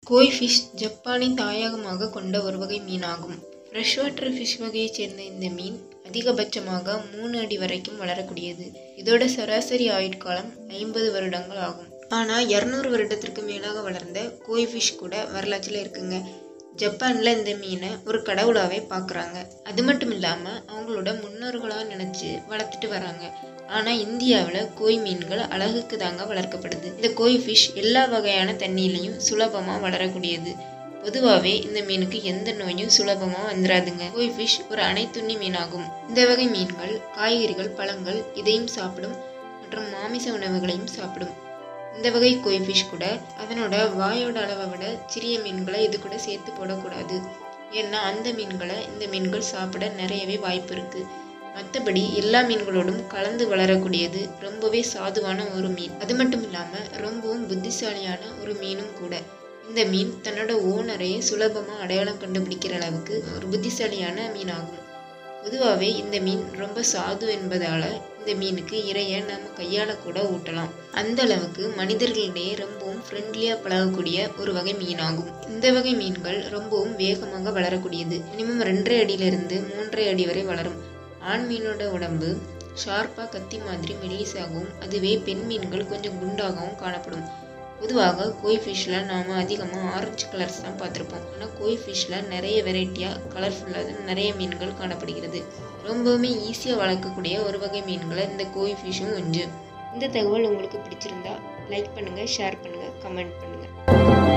கோய் fish ஜப்பானை தாயகமாக கொண்ட ஒரு வகை மீனாகும் ஃப்ரெஷ் வாட்டர் ஃபிஷ் வகையைச் சேர்ந்த இந்த மீன் அதிகபட்சமாக மூணு அடி வரைக்கும் வளரக்கூடியது இதோட சராசரி ஆயுட்காலம் ஐம்பது வருடங்கள் ஆகும் ஆனால் இரநூறு வருடத்திற்கு மேலாக வளர்ந்த கோய் ஃபிஷ் கூட வரலாற்றில் இருக்குங்க ஜப்பானில் இந்த மீனை ஒரு கடவுளாகவே பார்க்குறாங்க அது மட்டும் இல்லாமல் அவங்களோட முன்னோர்களாக நினச்சி வளர்த்துட்டு வராங்க ஆனால் இந்தியாவில் கோய் மீன்கள் அழகுக்கு தாங்க வளர்க்கப்படுது இந்த கோய் ஃபிஷ் எல்லா வகையான தண்ணியிலையும் சுலபமாக வளரக்கூடியது பொதுவாகவே இந்த மீனுக்கு எந்த நோயும் சுலபமாக வந்துடாதுங்க கோய் ஃபிஷ் ஒரு அனைத்துண்ணி மீனாகும் இந்த வகை மீன்கள் காய்கறிகள் பழங்கள் இதையும் சாப்பிடும் மற்றும் மாமிச உணவுகளையும் சாப்பிடும் இந்த வகை கோய் ஃபிஷ் கூட அதனோட வாயோட அளவை விட சிறிய மீன்களை இது கூட சேர்த்து போடக்கூடாது ஏன்னா அந்த மீன்களை இந்த மீன்கள் சாப்பிட நிறையவே வாய்ப்பு இருக்கு மற்றபடி எல்லா மீன்களோடும் கலந்து வளரக்கூடியது ரொம்பவே சாதுவான ஒரு மீன் அது மட்டும் இல்லாமல் ரொம்பவும் புத்திசாலியான ஒரு மீனும் கூட இந்த மீன் தன்னோட ஓனரையே சுலபமாக அடையாளம் கண்டுபிடிக்கிற அளவுக்கு ஒரு புத்திசாலியான மீனாகும் பொதுவாகவே இந்த மீன் ரொம்ப சாது என்பதால் இந்த மீனுக்கு இறைய நம்ம கையால் கூட ஊட்டலாம் அந்த அளவுக்கு மனிதர்களிடையே ரொம்பவும் ஃப்ரெண்ட்லியாக பழகக்கூடிய ஒரு வகை மீனாகும் இந்த வகை மீன்கள் ரொம்பவும் வேகமாக வளரக்கூடியது மினிமம் ரெண்டரை அடியிலிருந்து மூன்றரை அடி வரை வளரும் ஆண் மீனோட உடம்பு ஷார்ப்பாக கத்தி மாதிரி மெல்லிசாகவும் அதுவே பெண் மீன்கள் கொஞ்சம் குண்டாகவும் காணப்படும் பொதுவாக கோய் ஃபிஷ்ஷில் நாம் அதிகமாக ஆரஞ்சு கலர்ஸ் தான் பார்த்துருப்போம் ஆனால் கோய் ஃபிஷ்ஷில் நிறைய வெரைட்டியாக கலர்ஃபுல்லாக நிறைய மீன்கள் காணப்படுகிறது ரொம்பவுமே ஈஸியாக வளர்க்கக்கூடிய ஒரு வகை மீன்களை இந்த கோய் ஃபிஷ்ஷும் ஒன்று இந்த தகவல் உங்களுக்கு பிடிச்சிருந்தா லைக் பண்ணுங்கள் ஷேர் பண்ணுங்கள் கமெண்ட் பண்ணுங்கள்